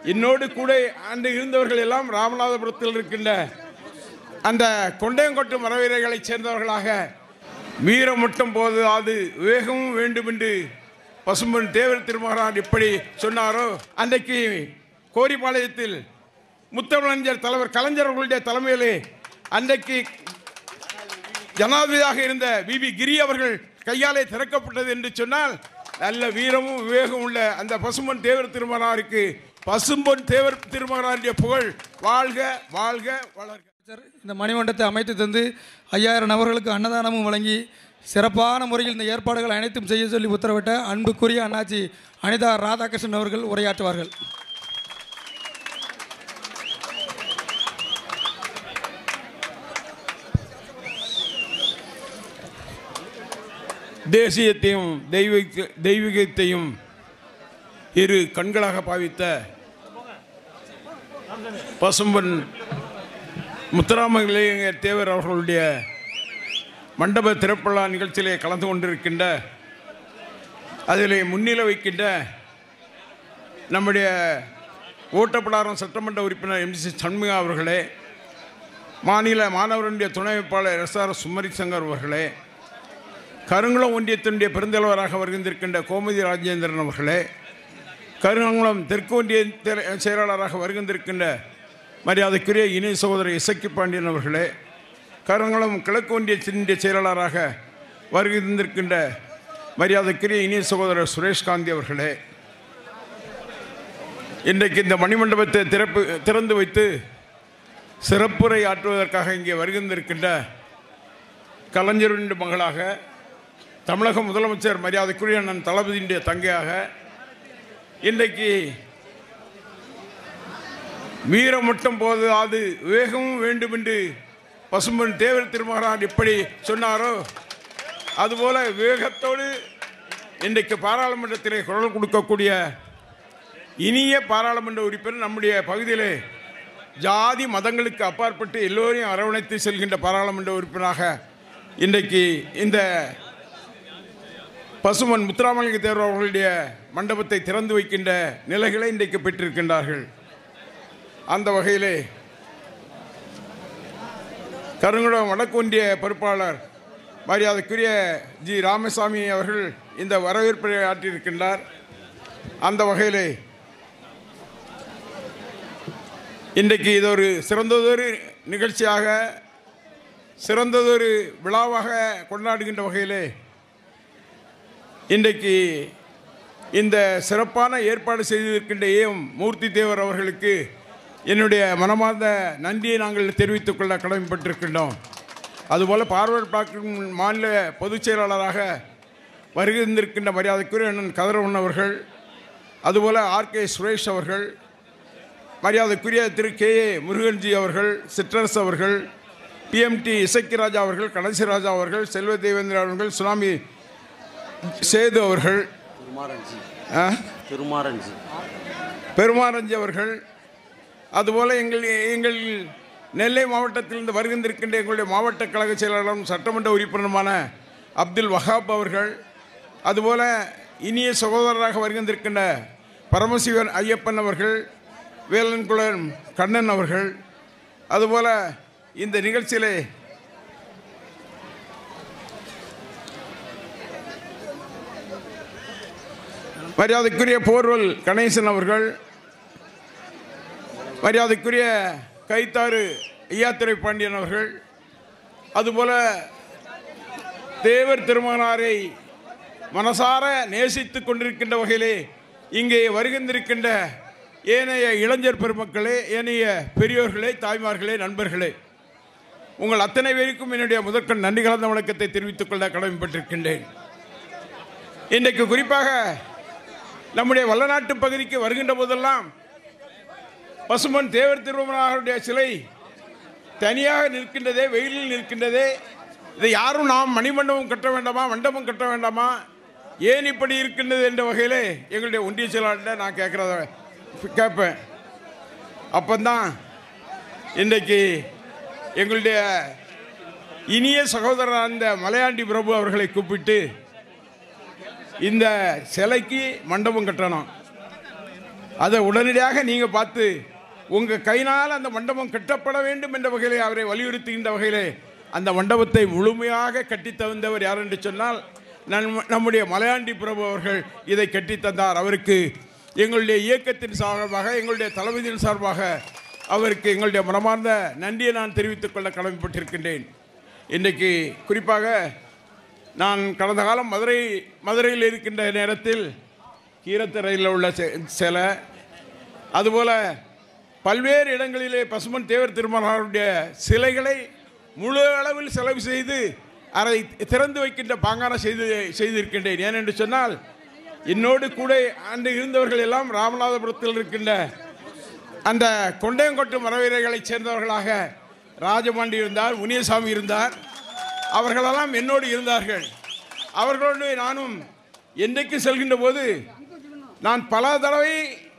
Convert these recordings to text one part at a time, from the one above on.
என்னோடு கூட அன்று இருந்தவர்கள் எல்லாம் ராமநாதபுரத்தில் இருக்கின்ற அந்த கொண்டையங்கொட்டு மரவீரர்களைச் சேர்ந்தவர்களாக வீரமுட்டும் போது அது வேகமும் வேண்டும் என்று பசும்பொன் தேவர் திருமகனார் எப்படி சொன்னாரோ அன்றைக்கு கோரிப்பாளையத்தில் முத்தமிழஞ்சர் தலைவர் கலைஞர் அவர்களுடைய தலைமையிலே அன்றைக்கு ஜனாதிபதியாக இருந்த பிபி கிரி அவர்கள் கையாலே திறக்கப்பட்டது என்று சொன்னால் நல்ல வீரமும் விவேகம் உள்ள அந்த பசும்பொன் தேவர் திருமகனாருக்கு பசும்பொன் தேவர் திருமகனாருடைய புகழ் வாழ்க வாழ்க வளர்க இந்த மணிமண்டத்தை அமைத்து தந்து ஐயாயிரம் நபர்களுக்கு அன்னதானமும் வழங்கி சிறப்பான முறையில் இந்த ஏற்பாடுகள் அனைத்தும் செய்ய சொல்லி உத்தரவிட்ட அன்புக்குரிய அண்ணாச்சி அனிதா ராதாகிருஷ்ணன் அவர்கள் உரையாற்றுவார்கள் தேசியத்தையும் தெய்வீக தெய்வீகத்தையும் இரு கண்களாக பாவித்த பசும்பன் முத்துராமலிங்க தேவர் அவர்களுடைய மண்டப திறப்புலா நிகழ்ச்சியிலே கலந்து கொண்டிருக்கின்ற அதிலே முன்னிலை வைக்கின்ற நம்முடைய ஓட்டப்படாரம் சட்டமன்ற உறுப்பினர் எம்சி சண்முகா அவர்களே மாநில மாணவருடைய துணை வேட்பாளர் எஸ் ஆர் சுமரி சங்கர் அவர்களே கருங்குளம் ஒன்றியத்தினுடைய பெருந்தலைவராக வருகின்றிருக்கின்ற கோமதி ராஜேந்திரன் அவர்களே கருங்குளம் தெற்கு ஒன்றிய தெ- செயலாளராக வருகின்றிருக்கின்ற மரியாதைக்குரிய இணை சகோதரர் இசக்கி பாண்டியன் அவர்களே கருங்குளம் கிழக்கு ஒன்றியத்தினுடைய செயலாளராக வருகின்றிருக்கின்ற மரியாதைக்குரிய இணைய சகோதரர் சுரேஷ் காந்தி அவர்களே இன்றைக்கு இந்த மணிமண்டபத்தை திறப்பு திறந்து வைத்து சிறப்புரை ஆற்றுவதற்காக இங்கே வருகின்றிருக்கின்ற கலைஞரின் மகளாக தமிழக முதலமைச்சர் மரியாதைக்குரிய அண்ணன் தளபதியினுடைய தங்கையாக இன்றைக்கு வீரமுட்டும் போது அது வேகமும் வேண்டும் என்று பசும்பொன் தேவர் திருமகனார் எப்படி சொன்னாரோ அதுபோல வேகத்தோடு இன்றைக்கு பாராளுமன்றத்திலே குரல் கொடுக்கக்கூடிய இனிய பாராளுமன்ற உறுப்பினர் நம்முடைய பகுதியிலே ஜாதி மதங்களுக்கு அப்பாற்பட்டு எல்லோரையும் அரவணைத்து செல்கின்ற பாராளுமன்ற உறுப்பினராக இன்றைக்கு இந்த பசுமன் முத்துராமலிங்க தேவர் அவர்களுடைய மண்டபத்தை திறந்து வைக்கின்ற நிலைகளை இன்றைக்கு பெற்றிருக்கின்றார்கள் அந்த வகையிலே கருங்குளம் வடக்கு ஒன்றிய பொறுப்பாளர் மரியாதைக்குரிய ஜி ராமசாமி அவர்கள் இந்த வரவேற்பை ஆற்றியிருக்கின்றார் அந்த வகையிலே இன்றைக்கு இது ஒரு சிறந்ததொரு நிகழ்ச்சியாக சிறந்ததொரு விழாவாக கொண்டாடுகின்ற வகையிலே இன்றைக்கு இந்த சிறப்பான ஏற்பாடு செய்திருக்கின்ற ஏம் மூர்த்தி தேவர் அவர்களுக்கு என்னுடைய மனமார்ந்த நன்றியை நாங்கள் தெரிவித்துக் கொள்ள கடமைப்பட்டிருக்கின்றோம் அதுபோல் பார்வர்ட் பிளாக் மாநில பொதுச் செயலாளராக வருகின்றிருக்கின்ற மரியாதைக்குரிய அண்ணன் கதிரவன் அவர்கள் அதுபோல் ஆர்கே சுரேஷ் அவர்கள் மரியாதைக்குரிய திரு கே ஏ முருகன்ஜி அவர்கள் சிற்றரசு அவர்கள் பிஎம்டி இசக்கிராஜா அவர்கள் கணேசி ராஜா அவர்கள் செல்வ தேவேந்திரன் அவர்கள் சுனாமி சேது அவர்கள் திருமாரஞ்சி ஆ, திருமாரஞ்சி பெருமாரஞ்சி அவர்கள் அதுபோல் எங்கள் எங்கள் நெல்லை மாவட்டத்திலிருந்து வருகின்றிருக்கின்ற எங்களுடைய மாவட்ட கழக செயலாளரும் சட்டமன்ற உறுப்பினருமான அப்துல் வஹாப் அவர்கள் அதுபோல் இனிய சகோதரராக வருகின்றிருக்கின்ற பரமசிவன் ஐயப்பன் அவர்கள் வேலன்குளம் கண்ணன் அவர்கள் அதுபோல் இந்த நிகழ்ச்சியிலே மரியாதைக்குரிய போர்வல் கணேசன் அவர்கள் மரியாதைக்குரிய கைத்தாறு ஐயாத்திரை பாண்டியன் அவர்கள் அதுபோல தேவர் திருமகனாரை மனசார நேசித்து கொண்டிருக்கின்ற வகையிலே இங்கே வருகின்றிருக்கின்ற ஏனைய இளைஞர் பெருமக்களே ஏனைய பெரியோர்களே தாய்மார்களே நண்பர்களே உங்கள் அத்தனை பேருக்கும் என்னுடைய முதற்கண் நன்றி கலந்த வணக்கத்தை தெரிவித்துக் கொள்ள கடமைப்பட்டிருக்கின்றேன் இன்றைக்கு குறிப்பாக நம்முடைய வல்லநாட்டு பகுதிக்கு வருகின்ற போதெல்லாம் பசுமன் தேவர் திருமணாருடைய சிலை தனியாக நிற்கின்றதே வெயிலில் நிற்கின்றதே இதை யாரும் நாம் மணிமண்டபம் கட்ட வேண்டாமா மண்டபம் கட்ட வேண்டாமா ஏன் இப்படி இருக்கின்றது என்ற வகையிலே எங்களுடைய ஒன்றிய செயலாளர்கிட்ட நான் கேட்குறத கேட்பேன் அப்பந்தான் இன்றைக்கு எங்களுடைய இனிய சகோதரர் அந்த மலையாண்டி பிரபு அவர்களை கூப்பிட்டு இந்த சிலைக்கு மண்டபம் கட்டணும் அதை உடனடியாக நீங்கள் பார்த்து உங்கள் கையினால் அந்த மண்டபம் கட்டப்பட வேண்டும் என்ற வகையிலே அவரை வலியுறுத்துகின்ற வகையிலே அந்த மண்டபத்தை முழுமையாக கட்டித் தந்தவர் யார் என்று சொன்னால் நம்- நம்முடைய மலையாண்டி பிரபு அவர்கள் இதை கட்டித் தந்தார் அவருக்கு எங்களுடைய இயக்கத்தின் சார்பாக எங்களுடைய தளபதியின் சார்பாக அவருக்கு எங்களுடைய மனமார்ந்த நன்றியை நான் தெரிவித்துக் கொள்ள கடமைப்பட்டிருக்கின்றேன் இன்றைக்கு குறிப்பாக நான் கடந்த காலம் மதுரை மதுரையில் இருக்கின்ற நேரத்தில் கீரத்தரையில் உள்ள செ- சிலை அதுபோல் பல்வேறு இடங்களிலே பசுமன் தேவர் திருமணாருடைய சிலைகளை முழு அளவில் செலவு செய்து அதை திறந்து வைக்கின்ற பாங்கான செய்து செய்திருக்கின்றேன் ஏனென்று சொன்னால் என்னோடு கூட அன்று இருந்தவர்கள் எல்லாம் ராமநாதபுரத்தில் இருக்கின்ற அந்த கொண்டையங்கொட்டு மரவீரர்களைச் சேர்ந்தவர்களாக ராஜபாண்டி இருந்தார் முனியசாமி இருந்தார் அவர்களெல்லாம் என்னோடு இருந்தார்கள் அவர்களோடு நானும் என்றைக்கு செல்கின்ற போது நான் பல தடவை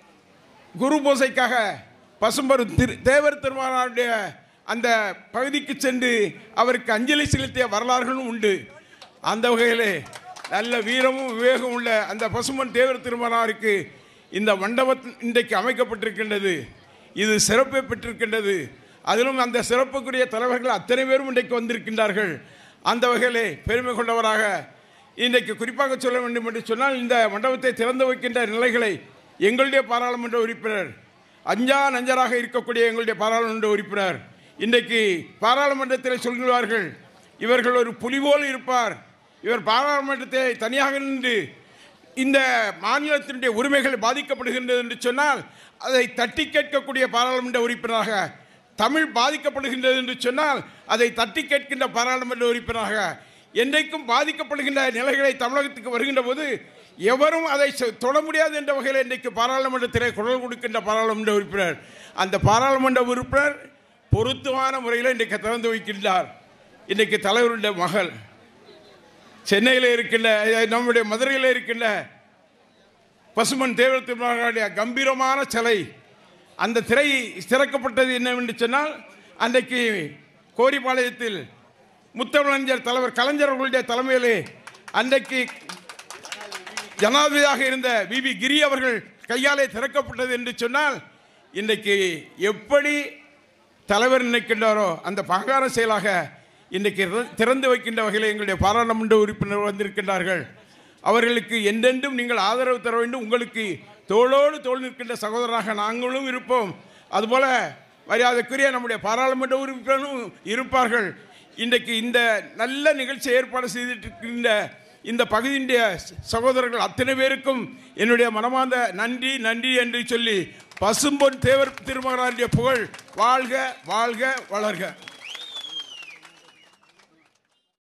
குரு பூசைக்காக பசும்பரும் திரு தேவர் திருமாவளுடைய அந்த பகுதிக்கு சென்று அவருக்கு அஞ்சலி செலுத்திய வரலாறுகளும் உண்டு அந்த வகையிலே நல்ல வீரமும் விவேகம் உள்ள அந்த பசுமன் தேவர் திருமணாருக்கு இந்த மண்டபம் இன்றைக்கு அமைக்கப்பட்டிருக்கின்றது இது சிறப்பை பெற்றிருக்கின்றது அதிலும் அந்த சிறப்புக்குரிய தலைவர்கள் அத்தனை பேரும் இன்றைக்கு வந்திருக்கின்றார்கள் அந்த வகையிலே பெருமை கொண்டவராக இன்றைக்கு குறிப்பாக சொல்ல வேண்டும் என்று சொன்னால் இந்த மண்டபத்தை திறந்து வைக்கின்ற நிலைகளை எங்களுடைய பாராளுமன்ற உறுப்பினர் அஞ்சா நஞ்சராக இருக்கக்கூடிய எங்களுடைய பாராளுமன்ற உறுப்பினர் இன்றைக்கு பாராளுமன்றத்தில் சொல்கிறார்கள் இவர்கள் ஒரு புலி போல் இருப்பார் இவர் பாராளுமன்றத்தை தனியாக நின்று இந்த மாநிலத்தினுடைய உரிமைகள் பாதிக்கப்படுகின்றது என்று சொன்னால் அதை தட்டி கேட்கக்கூடிய பாராளுமன்ற உறுப்பினராக தமிழ் பாதிக்கப்படுகின்றது என்று சொன்னால் அதை தட்டி கேட்கின்ற பாராளுமன்ற உறுப்பினராக என்றைக்கும் பாதிக்கப்படுகின்ற நிலைகளை தமிழகத்துக்கு வருகின்ற போது எவரும் அதை சொ- தொட முடியாது என்ற வகையில் இன்றைக்கு பாராளுமன்றத்திலே குரல் கொடுக்கின்ற பாராளுமன்ற உறுப்பினர் அந்த பாராளுமன்ற உறுப்பினர் பொருத்தமான முறையில் இன்றைக்கு திறந்து வைக்கின்றார் இன்றைக்கு தலைவருடைய மகள் சென்னையில் இருக்கின்ற அஹ், நம்முடைய மதுரையில் இருக்கின்ற பசுமன் தேவர் திருமகளுடைய கம்பீரமான சிலை அந்த திரை திறக்கப்பட்டது என்னவென்று சொன்னால் அன்றைக்கு கோரிப்பாளையத்தில் முத்தமிழஞ்சர் தலைவர் கலைஞர் அவர்களுடைய தலைமையிலே அன்றைக்கு ஜனாதிபதியாக இருந்த பிபி கிரி அவர்கள் கையாலே திறக்கப்பட்டது என்று சொன்னால் இன்றைக்கு எப்படி தலைவர் நினைக்கின்றாரோ அந்த பங்கார செயலாக இன்றைக்கு திற- திறந்து வைக்கின்ற வகையில் எங்களுடைய பாராளுமன்ற உறுப்பினர் வந்திருக்கின்றார்கள் அவர்களுக்கு என்றென்றும் நீங்கள் ஆதரவு தர வேண்டும் உங்களுக்கு தோளோடு தோள் நிற்கின்ற சகோதரராக நாங்களும் இருப்போம் அதுபோல மரியாதைக்குரிய நம்முடைய பாராளுமன்ற உறுப்பினரும் இருப்பார்கள் இன்றைக்கு இந்த நல்ல நிகழ்ச்சி ஏற்பாடு செய்திருக்கின்ற இந்த பகுதியினுடைய சகோதரர்கள் அத்தனை பேருக்கும் என்னுடைய மனமார்ந்த நன்றி நன்றி என்று சொல்லி பசும்பொன் தேவர் திருமகனாருடைய புகழ் வாழ்க வாழ்க வளர்க